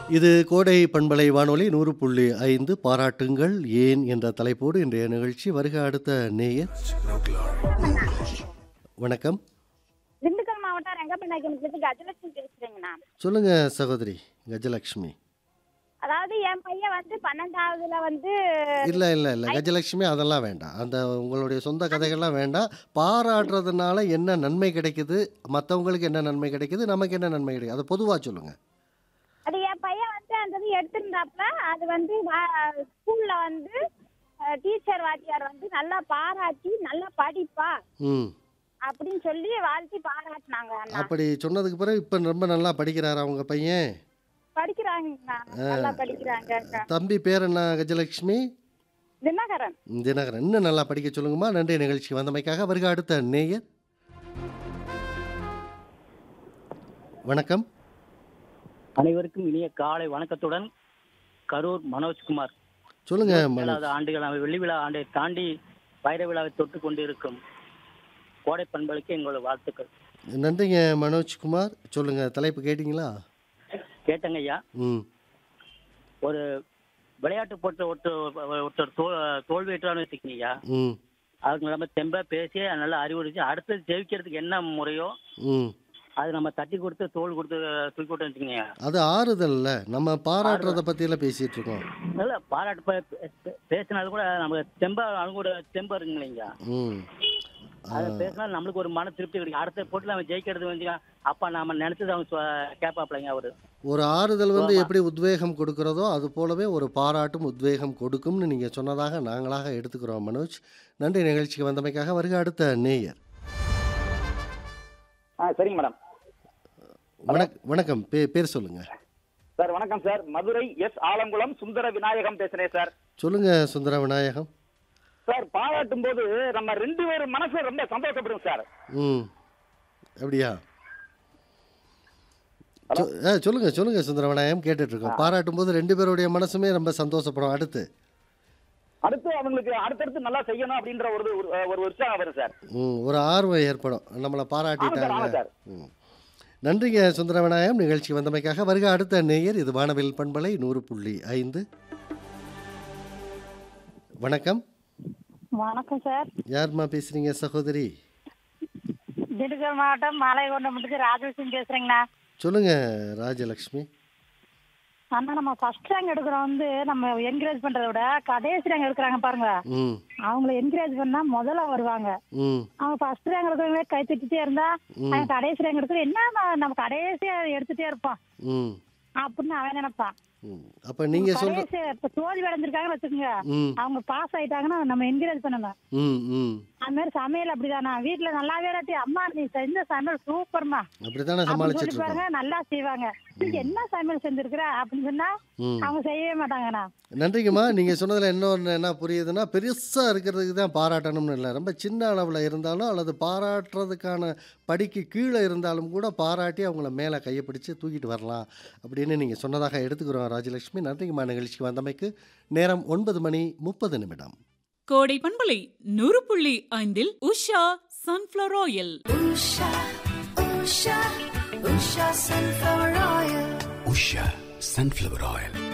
இது கோடை பண்பலை வானொலி நூறு புள்ளி ஐந்து பாராட்டுங்கள் ஏன் என்ற தலைப்போடு இன்றைய நிகழ்ச்சி வருக அடுத்த நேயர் வணக்கம் திண்டுக்கல் மாவட்டம் ரெங்கப்பநாயக்கனுக்கு கஜலட்சுமி பேசுறேங்கண்ணா சொல்லுங்க சகோதரி கஜலட்சுமி அதாவது என் பையன் வந்து பன்னெண்டாவதுல வந்து இல்லை இல்லை இல்லை கஜலட்சுமி அதெல்லாம் வேண்டாம் அந்த உங்களுடைய சொந்த கதைகள்லாம் வேண்டாம் பாராட்டுறதுனால என்ன நன்மை கிடைக்குது மற்றவங்களுக்கு என்ன நன்மை கிடைக்குது நமக்கு என்ன நன்மை கிடைக்குது அதை பொதுவாக சொல்லுங்க அது என் பையன் வந்து அந்த இது எடுத்திருந்தாப்புல அது வந்து ஸ்கூல்ல வந்து டீச்சர் வாத்தியார் வந்து நல்லா பாராட்டி நல்லா படிப்பா ம் அப்படின்னு சொல்லி வாழ்த்தி பாராட்டினாங்க அண்ணா அப்படி சொன்னதுக்கு பிறகு இப்போ ரொம்ப நல்லா படிக்கிறாரா அவங்க பையன் படிக்கிறாங்கண்ணா நல்லா படிக்கிறாங்க அக்கா. தம்பி பேர் என்ன கஜலட்சுமி தினகரன் தினகரன் இன்னும் நல்லா படிக்க சொல்லுங்கம்மா நன்றி நிகழ்ச்சி வந்தமைக்காக வருக அடுத்த நேயர் வணக்கம் அனைவருக்கும் இனிய காலை வணக்கத்துடன் கரூர் மனோஜ்குமார் சொல்லுங்க மனோ ஏழாவது ஆண்டுகள் வெள்ளி விழா ஆண்டை தாண்டி வைர விழாவை தொட்டு கொண்டிருக்கும் கோடை பண்பலுக்கு எங்களோட வாழ்த்துக்கள் நன்றிங்க மனோஜ்குமார் சொல்லுங்க தலைப்பு கேட்டிங்களா கேட்டங்க ஐயா ம் ஒரு விளையாட்டு போட்டு ஒருத்தர் ஒருத்தர் தோ தோல்வியற்றான்னு வச்சுக்கீங்க ஐயா ம் அதுக்கு நம்ம தெம்பா பேசி நல்லா அறிவுறுத்தி அடுத்தது ஜெயிக்கிறதுக்கு என்ன முறையோ ம் அது நம்ம தட்டி கொடுத்து தோல் கொடுத்து தூக்கி விட்டு வச்சுக்கீங்க அது ஆறுதல்ல நம்ம பாராட்டுறத பற்றியெல்லாம் பேசிகிட்டு இருக்கோம் இல்ல பாராட்டு பே- பே- பேசினாலும் கூட நமக்கு தெம்பா அவங்க கூட தெம்பா இருக்குங்க இல்லைங்க ம் அதை பேசினா நம்மளுக்கு ஒரு மன திருப்தி கிடைக்கும் அடுத்த போட்டியில் அவன் ஜெயிக்கிறது வந்து அப்பா நாம நினைச்சது அவன் சொ- கேட்பாப்லைங்க அவரு ஒரு ஆறுதல் வந்து ஆமா. எப்படி உத்வேகம் கொடுக்கிறதோ அது போலவே ஒரு பாராட்டும் உத்வேகம் கொடுக்கும்னு நீங்கள் சொன்னதாக நாங்களாக எடுத்துக்கிறோம் மனோஜ் நன்றி நிகழ்ச்சிக்கு வந்தமைக்காக வருக அடுத்த நேயர் ஆ சரிங்க மேடம் வணக் வணக்கம் பே பேர் சொல்லுங்க சார் வணக்கம் சார் மதுரை எஸ் ஆலங்குளம் சுந்தர விநாயகம் பேசுறேன் சார் சொல்லுங்க சுந்தர விநாயகம் சார் பாராட்டும் போது நம்ம ரெண்டு பேரும் மனசு ரொம்ப சந்தோஷப்படும் சார் ம் அப்படியா சொ- ஆ, சொல்லுங்க சொல்லுங்க சுந்தர விநாயகம் கேட்டுட்டு இருக்கோம் பாராட்டும் போது ரெண்டு பேருடைய மனசுமே ரொம்ப சந்தோஷப்படும் அடுத்து அடுத்து அவங்களுக்கு அடுத்தடுத்து நல்லா செய்யணும் அப்படின்ற ஒரு ஒரு- ஒரு உற்சாகம் வரும் சார் ம் ஒரு ஆர்வம் ஏற்படும் நம்மளை ஆமா சார் ஆமா பாராட்டிட்டாங்க சார் ம். நன்றிங்க சுந்தர விநாயகம் நிகழ்ச்சி வந்தமைக்காக வருக அடுத்த நேயர் இது வானவில் பண்பலை நூறு புள்ளி ஐந்து வணக்கம் வணக்கம் சார் யாரும்மா பேசுறீங்க சகோதரி திண்டுக்கல் மாவட்டம் மாலைகொண்டமுட்டுக்கு ராஜலட்சுமி பேசுறேங்கண்ணா சொல்லுங்க ராஜலக்ஷ்மி அண்ணா நம்ம ஃபர்ஸ்ட் ரேங்க் எடுக்கிறோம் வந்து நம்ம என்கரேஜ் பண்றதை விட கடைசி ரேங்க் எடுக்கிறாங்க பாருங்க ம் அவங்கள என்கரேஜ் பண்ணா முதல்ல வருவாங்க ம் அவங்க ஃபர்ஸ்ட் ரேங்க் எடுக்கிறவங்களே கை தட்டிட்டே இருந்தா அவன் கடைசி ரேங்க் எடுக்கிற என்ன நம்ம- நம்ம கடைசியா எடுத்துட்டே இருப்போம் ம் அப்படின்னு அவன் நினைப்பான் ம் அப்போ நீங்கள் சொல்ற கடைசி இப்ப தோல்வி அடைஞ்சிருக்காங்கன்னு வச்சுக்கோங்க ம் அவங்க பாஸ் ஆயிட்டாங்கன்னா நம்ம என்கரேஜ் பண்ணணும் ம் ம் அது மாதிரி சமையல் அப்படிதானா வீட்டுல நல்லாவே இல்லாட்டி அம்மா நீ செஞ்ச சமையல் சூப்பர்மா அப்படித்தானே அப்படின்னு சமாளிச்சிட்டு சொல்லி இருக்கோம் பாருங்க நல்லா செய்வாங்க நீ என்ன சமையல் செஞ்சிருக்கிற அப்படின்னு சொன்னா ம் அவங்க செய்யவே மாட்டாங்கண்ணா நன்றிங்கம்மா நீங்கள் சொன்னதில் இன்னொன்று என்ன புரியுதுன்னா பெருசாக இருக்கிறதுக்கு தான் பாராட்டணும்னு இல்லை ரொம்ப சின்ன அளவில் இருந்தாலும் அல்லது பாராட்டுறதுக்கான படிக்கு கீழே இருந்தாலும் கூட பாராட்டி அவங்கள மேலே கையை பிடிச்சு தூக்கிட்டு வரலாம் அப்படின்னு நீங்கள் சொன்னதாக எடுத்துக்கிறோம் ராஜலட்சுமி நன்றிங்கம்மா நிகழ்ச்சிக்கு வந்தமைக்கு நேரம் ஒன்பது மணி முப்பது நிமிடம் கோடை பண்பலை நூறு புள்ளி ஐந்தில் Usha sunflower oil Usha, Usha, Usha sunflower oil. Usha sunflower oil